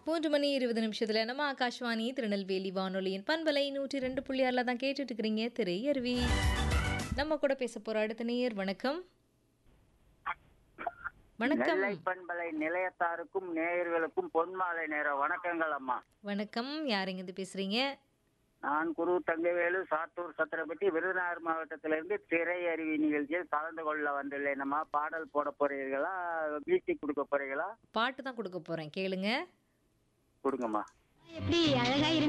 மூன்று மணி இருபது நிமிஷத்துல நம்ம ஆகாஷ்வாணி திருநெல்வேலி வானொலியின் பண்பலை நூற்றி ரெண்டு புள்ளி ஆறில் தான் கேட்டுட்டு இருக்கிறீங்க திரையருவி நம்ம கூட பேச போற அடுத்த நேயர் வணக்கம் வணக்கம் நெல்லை பண்பலை நிலையத்தாருக்கும் நேயர்களுக்கும் பொன்மாலை நேர வணக்கங்கள் அம்மா வணக்கம் யாருங்க இது பேசுறீங்க நான் குரு தங்கவேலு சாத்தூர் சத்திரப்பட்டி விருதுநகர் மாவட்டத்திலிருந்து திரை அறிவி நிகழ்ச்சியில் கலந்து கொள்ள வந்துள்ளேன் அம்மா பாடல் போட போறீர்களா பீட்டி கொடுக்க போறீங்களா பாட்டு தான் கொடுக்க போறேன் கேளுங்க கொடுங்கம்மா எப்படி அழகா இருந்து